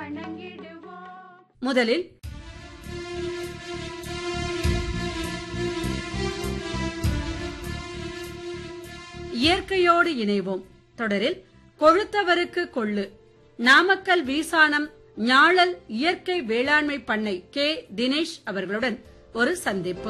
வணங்கிடுவோம் முதலில் இயற்கையோடு இணைவோம் தொடரில் கொழுத்தவருக்கு கொள்ளு நாமக்கல் வீசானம் ஞாழல் இயற்கை வேளாண்மை பண்ணை கே தினேஷ் அவர்களுடன் ஒரு சந்திப்பு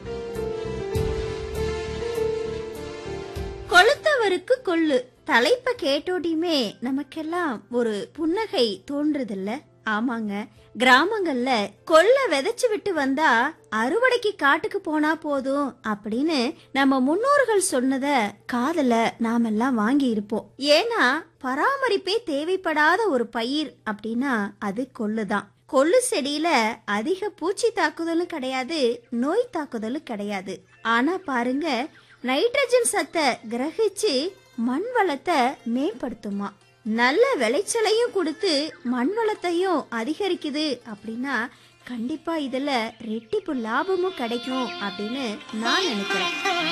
கொளுத்தவருக்கு கொள்ளு தலைப்ப கேட்டோடியுமே நமக்கெல்லாம் ஒரு புன்னகை தோன்றுதில்ல ஆமாங்க கிராமங்கள்ல கொல்ல விதைச்சு விட்டு வந்தா அறுவடைக்கு காட்டுக்கு போனா போதும் அப்படின்னு நம்ம முன்னோர்கள் சொன்னத காதல நாமெல்லாம் வாங்கி இருப்போம் ஏன்னா பராமரிப்பே தேவைப்படாத ஒரு பயிர் அப்படின்னா அது கொள்ளுதான் கொள்ளு செடியில அதிக பூச்சி தாக்குதலும் கிடையாது நோய் தாக்குதலும் கிடையாது ஆனா பாருங்க நைட்ரஜன் சத்தை கிரகிச்சு மண் வளத்தை மேம்படுத்துமா நல்ல விளைச்சலையும் கொடுத்து மண் வளத்தையும் அதிகரிக்குது அப்படின்னா கண்டிப்பா இதுல ரெட்டிப்பு லாபமும் கிடைக்கும் அப்படின்னு நான் நினைக்கிறேன்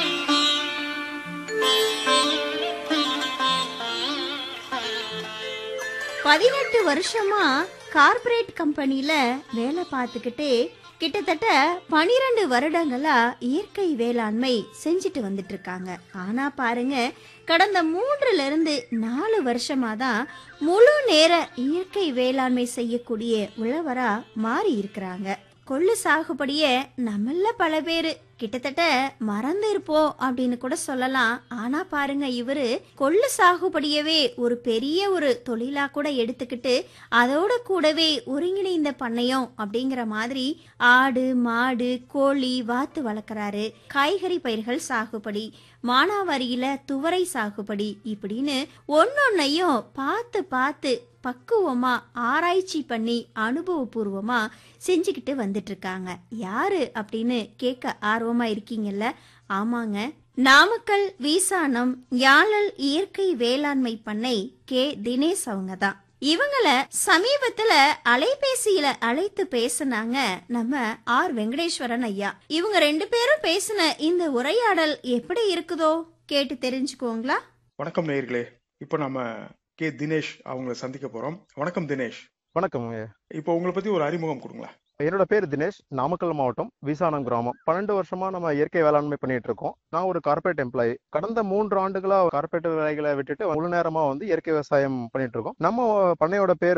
பதினெட்டு வருஷமா கார்ப்பரேட் கம்பெனில வேலை பார்த்துக்கிட்டே கிட்டத்தட்ட பனிரெண்டு வருடங்களா இயற்கை வேளாண்மை செஞ்சுட்டு வந்துட்டு இருக்காங்க ஆனா பாருங்க கடந்த மூன்றுல இருந்து நாலு வருஷமா தான் முழு நேர இயற்கை வேளாண்மை செய்யக்கூடிய உழவரா மாறி இருக்கிறாங்க கொள்ளு சாகுபடிய நம்மள பல பேரு கிட்டத்தட்ட மறந்து இருப்போம் அப்படின்னு கூட சொல்லலாம் ஆனா பாருங்க இவரு கொள்ளு சாகுபடியவே ஒரு பெரிய ஒரு தொழிலா கூட எடுத்துக்கிட்டு அதோட கூடவே ஒருங்கிணைந்த பண்ணையம் அப்படிங்கிற மாதிரி ஆடு மாடு கோழி வாத்து வளர்க்குறாரு காய்கறி பயிர்கள் சாகுபடி மானாவாரியில துவரை சாகுபடி இப்படின்னு ஒன்னொன்னையும் பார்த்து பார்த்து பக்குவமா ஆராய்ச்சி பண்ணி அனுபவபூர்வமா செஞ்சுக்கிட்டு வந்துட்டு இருக்காங்க யாரு அப்படின்னு கேட்க ஆர்வமா இருக்கீங்கல்ல ஆமாங்க நாமக்கல் வீசானம் யாழல் இயற்கை வேளாண்மை பண்ணை கே தினேஷ் அவங்க தான் இவங்கள சமீபத்துல அலைபேசியில அழைத்து பேசுனாங்க நம்ம ஆர் வெங்கடேஸ்வரன் ஐயா இவங்க ரெண்டு பேரும் பேசின இந்த உரையாடல் எப்படி இருக்குதோ கேட்டு தெரிஞ்சுக்கோங்களா வணக்கம் நேயர்களே இப்போ நம்ம கே தினேஷ் அவங்கள சந்திக்க போறோம் வணக்கம் தினேஷ் வணக்கம் இப்போ உங்களை பத்தி ஒரு அறிமுகம் கொடுங்களேன் என்னோட பேர் தினேஷ் நாமக்கல் மாவட்டம் விசானம் கிராமம் பன்னெண்டு வருஷமா நம்ம இயற்கை வேளாண்மை பண்ணிட்டு இருக்கோம் நான் ஒரு கார்பரேட் எம்ப்ளாயி கடந்த மூன்று ஆண்டுகளா கார்பரேட் வேலைகளை விட்டுட்டு முழு நேரமா வந்து இயற்கை விவசாயம் பண்ணிட்டு இருக்கோம் நம்ம பண்ணையோட பேர்